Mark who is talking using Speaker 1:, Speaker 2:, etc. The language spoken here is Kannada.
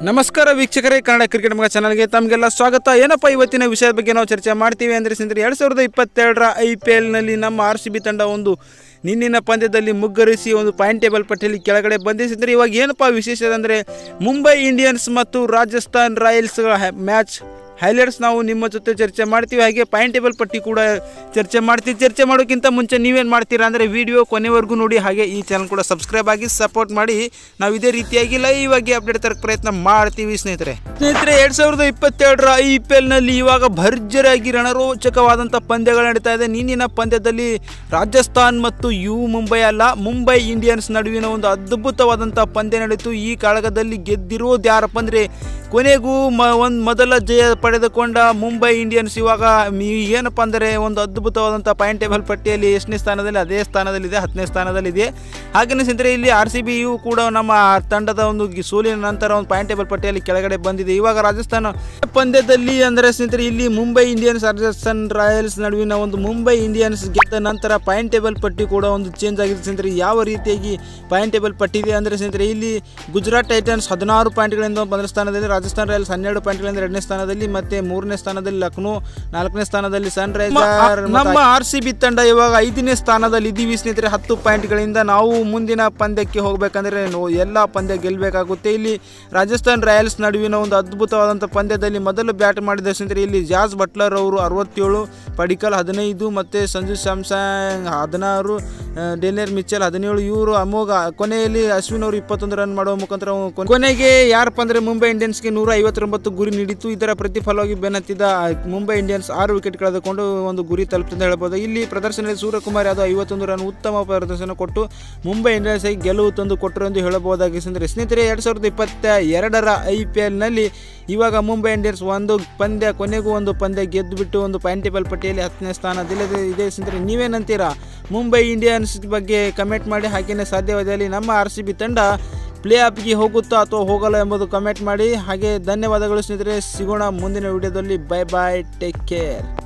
Speaker 1: ನಮಸ್ಕಾರ ವೀಕ್ಷಕರೇ ಕನ್ನಡ ಕ್ರಿಕೆಟ್ ಮಗ ಚಾನಲ್ಗೆ ತಮಗೆಲ್ಲ ಸ್ವಾಗತ ಏನಪ್ಪ ಇವತ್ತಿನ ವಿಷಯದ ಬಗ್ಗೆ ನಾವು ಚರ್ಚೆ ಮಾಡ್ತೀವಿ ಅಂದರೆ ಸ್ನೇಹಿತರೆ ಎರಡು ಸಾವಿರದ ಇಪ್ಪತ್ತೆರಡರ ಐ ಪಿ ಎಲ್ನಲ್ಲಿ ನಮ್ಮ ಆರ್ ಸಿ ಬಿ ತಂಡ ಒಂದು ನಿನ್ನಿನ ಪಂದ್ಯದಲ್ಲಿ ಮುಗ್ಗರಿಸಿ ಒಂದು ಪಾಯಿಂಟ್ ಟೇಬಲ್ ಪಟ್ಟಿಯಲ್ಲಿ ಕೆಳಗಡೆ ಬಂದಿದೆ ಸ್ನೇಹಿತರೆ ಇವಾಗ ಏನಪ್ಪ ವಿಶೇಷ ಅಂದರೆ ಮುಂಬೈ ಇಂಡಿಯನ್ಸ್ ಮತ್ತು ರಾಜಸ್ಥಾನ್ ರಾಯಲ್ಸ್ ಮ್ಯಾಚ್ ಹೈಲೈಟ್ಸ್ ನಾವು ನಿಮ್ಮ ಜೊತೆ ಚರ್ಚೆ ಮಾಡ್ತೀವಿ ಹಾಗೆ ಪಾಯಿಂಟ್ ಟೇಬಲ್ ಪಟ್ಟಿ ಕೂಡ ಚರ್ಚೆ ಮಾಡ್ತೀವಿ ಚರ್ಚೆ ಮಾಡೋಕ್ಕಿಂತ ಮುಂಚೆ ನೀವೇನು ಮಾಡ್ತೀರಾ ಅಂದರೆ ವಿಡಿಯೋ ಕೊನೆವರೆಗೂ ನೋಡಿ ಹಾಗೆ ಈ ಚಾನಲ್ ಕೂಡ ಸಬ್ಸ್ಕ್ರೈಬ್ ಆಗಿ ಸಪೋರ್ಟ್ ಮಾಡಿ ನಾವು ಇದೇ ರೀತಿಯಾಗಿ ಲೈವ್ ಆಗಿ ಅಪ್ಡೇಟ್ ತರಕ್ಕೆ ಪ್ರಯತ್ನ ಮಾಡ್ತೀವಿ ಸ್ನೇಹಿತರೆ ಸ್ನೇಹಿತರೆ ಎರಡು ಸಾವಿರದ ಇಪ್ಪತ್ತೆರಡರ ಐ ಪಿ ಎಲ್ನಲ್ಲಿ ಇವಾಗ ಭರ್ಜರಿಯಾಗಿ ರಣರೋಚಕವಾದಂಥ ಪಂದ್ಯಗಳು ನಡೀತಾ ಇದೆ ನಿನ್ನಿನ ಪಂದ್ಯದಲ್ಲಿ ರಾಜಸ್ಥಾನ್ ಮತ್ತು ಯು ಮುಂಬೈ ಅಲ್ಲ ಮುಂಬೈ ಇಂಡಿಯನ್ಸ್ ನಡುವಿನ ಒಂದು ಅದ್ಭುತವಾದಂಥ ಪಂದ್ಯ ನಡೀತು ಈ ಕಾಳಗದಲ್ಲಿ ಗೆದ್ದಿರೋದು ಯಾರಪ್ಪ ಅಂದರೆ ಕೊನೆಗೂ ಮ ಒಂದು ಮೊದಲ ಜಯ ಪಡೆದುಕೊಂಡ ಮುಂಬೈ ಇಂಡಿಯನ್ಸ್ ಇವಾಗ ಮಿ- ಏನಪ್ಪ ಅಂದರೆ ಒಂದು ಅದ್ಭುತವಾದಂಥ ಪಾಯಿಂಟ್ ಟೇಬಲ್ ಪಟ್ಟಿಯಲ್ಲಿ ಎಷ್ಟನೇ ಸ್ಥಾನದಲ್ಲಿ ಅದೇ ಸ್ಥಾನದಲ್ಲಿದೆ ಹತ್ತನೇ ಸ್ಥಾನದಲ್ಲಿದೆ ಹಾಗೆಯೇ ಸ್ನೇಹಿತರೆ ಇಲ್ಲಿ ಆರ್ ಸಿ ಬಿಯು ಕೂಡ ನಮ್ಮ ತಂಡದ ಒಂದು ಗಿ- ಸೋಲಿನ ನಂತರ ಒಂದು ಪಾಯಿಂಟ್ ಟೇಬಲ್ ಪಟ್ಟಿಯಲ್ಲಿ ಕೆಳಗಡೆ ಬಂದಿದೆ ಇವಾಗ ರಾಜಸ್ಥಾನ ಪಂದ್ಯದಲ್ಲಿ ಅಂದರೆ ಸ್ನೇಹಿತರೆ ಇಲ್ಲಿ ಮುಂಬೈ ಇಂಡಿಯನ್ಸ್ ರಾಜಸ್ಥಾನ್ ರಾಯಲ್ಸ್ ನಡುವಿನ ಒಂದು ಮುಂಬೈ ಇಂಡಿಯನ್ಸ್ ಗೆದ್ದ ನಂತರ ಪಾಯಿಂಟ್ ಟೇಬಲ್ ಪಟ್ಟಿ ಕೂಡ ಒಂದು ಚೇಂಜ್ ಆಗಿದೆ ಸ್ನೇಹಿತರೆ ಯಾವ ರೀತಿಯಾಗಿ ಪಾಯಿಂಟ್ ಟೇಬಲ್ ಪಟ್ಟಿ ಇದೆ ಅಂದರೆ ಸ್ನೇಹಿತರೆ ಇಲ್ಲಿ ಗುಜರಾತ್ ಟೈಟನ್ಸ್ ಹದಿನಾರು ಪಾಯಿಂಟ್ಗಳಿಂದ ಮೊದಲ ಸ್ಥಾನದಲ್ಲಿ ರಾಜಸ್ಥಾನ್ ರಾಯಲ್ಸ್ ಹನ್ನೆರಡು ಪಾಯಿಂಟ್ಗಳಿಂದ ಎರಡನೇ ಸ್ಥಾನದಲ್ಲಿ ಮತ್ತೆ ಮೂರನೇ ಸ್ಥಾನದಲ್ಲಿ ಲಕ್ನೋ ನಾಲ್ಕನೇ ಸ್ಥಾನದಲ್ಲಿ ಸನ್ ರೈಸರ್ ನಮ್ಮ ಆರ್ ಸಿ ಬಿ ತಂಡ ಇವಾಗ ಐದನೇ ಸ್ಥಾನದಲ್ಲಿ ಇದ್ದೀವಿ ಸ್ನೇಹಿತರೆ ಹತ್ತು ಪಾಯಿಂಟ್ಗಳಿಂದ ನಾವು ಮುಂದಿನ ಪಂದ್ಯಕ್ಕೆ ಹೋಗಬೇಕಂದ್ರೆ ಎಲ್ಲ ಪಂದ್ಯ ಗೆಲ್ಲಬೇಕಾಗುತ್ತೆ ಇಲ್ಲಿ ರಾಜಸ್ಥಾನ್ ರಾಯಲ್ಸ್ ನಡುವಿನ ಒಂದು ಅದ್ಭುತವಾದಂಥ ಪಂದ್ಯದಲ್ಲಿ ಮೊದಲು ಬ್ಯಾಟ್ ಮಾಡಿದ ಸ್ನೇಹಿತರೆ ಇಲ್ಲಿ ಜಾಸ್ ಬಟ್ಲರ್ ಅವರು ಅರವತ್ತೇಳು ಪಡಿಕಲ್ ಹದಿನೈದು ಮತ್ತು ಸಂಜು ಸ್ಯಾಮ್ಸಂಗ್ ಹದಿನಾರು ಡೆಲಿಯರ್ ಮಿಚ್ಚಲ್ ಹದಿನೇಳು ಇವರು ಅಮೋಘ ಕೊನೆಯಲ್ಲಿ ಅಶ್ವಿನ್ ಅವರು ಇಪ್ಪತ್ತೊಂದು ರನ್ ಮಾಡುವ ಮುಖಾಂತರ ಕೊನೆ- ಕೊನೆಗೆ ಯಾರಪ್ಪ ಅಂದರೆ ಮುಂಬೈ ಇಂಡಿಯನ್ಸ್ಗೆ ನೂರ ಐವತ್ತೊಂಬತ್ತು ಗುರಿ ನೀಡಿತು ಇದರ ಪ್ರತಿಫಲವಾಗಿ ಬೆನ್ನತ್ತಿದ ಮುಂಬೈ ಇಂಡಿಯನ್ಸ್ ಆರು ವಿಕೆಟ್ ಕಳೆದುಕೊಂಡು ಒಂದು ಗುರಿ ತಲುಪಿತು ಅಂತ ಹೇಳ್ಬೋದು ಇಲ್ಲಿ ಪ್ರದರ್ಶನದಲ್ಲಿ ಸೂರ್ಯಕುಮಾರ್ ಯಾದವ್ ಐವತ್ತೊಂದು ರನ್ ಉತ್ತಮ ಪ್ರದರ್ಶನ ಕೊಟ್ಟು ಮುಂಬೈ ಇಂಡಿಯನ್ಸ್ ಗೆಲುವು ತಂದು ಕೊಟ್ಟರು ಎಂದು ಹೇಳಬಹುದಾಗಿ ಸ್ನೇಹಿತರೆ ಸ್ನೇಹಿತರೆ ಎರಡು ಸಾವಿರದ ಇಪ್ಪತ್ತ ಎರಡರ ಐ ಪಿ ಎಲ್ನಲ್ಲಿ ಇವಾಗ ಮುಂಬೈ ಇಂಡಿಯನ್ಸ್ ಒಂದು ಪಂದ್ಯ ಕೊನೆಗೂ ಒಂದು ಪಂದ್ಯ ಗೆದ್ದು ಬಿಟ್ಟು ಒಂದು ಪಾಯಿಂಟ್ ಟೇಬಲ್ ಪಟ್ಟಿಯಲ್ಲಿ ಹತ್ತನೇ ಸ್ಥಾನದಲ್ಲಿದೆ ಇದೆ ಸ್ನೇಹಿತರೆ ನೀವೇನಂತೀರಾ ಮುಂಬೈ ಇಂಡಿಯನ್ಸ್ ಬಗ್ಗೆ ಕಮೆಂಟ್ ಮಾಡಿ ಹಾಗೆಯೇ ಸಾಧ್ಯವಾದಲ್ಲಿ ನಮ್ಮ ಆರ್ ಸಿ ಬಿ ತಂಡ ಪ್ಲೇ ಆಫ್ಗೆ ಹೋಗುತ್ತಾ ಅಥವಾ ಹೋಗಲ್ಲ ಎಂಬುದು ಕಮೆಂಟ್ ಮಾಡಿ ಹಾಗೆ ಧನ್ಯವಾದಗಳು ಸ್ನೇಹಿತರೆ ಸಿಗೋಣ ಮುಂದಿನ ವಿಡಿಯೋದಲ್ಲಿ ಬೈ ಬಾಯ್ ಟೇಕ್ ಕೇರ್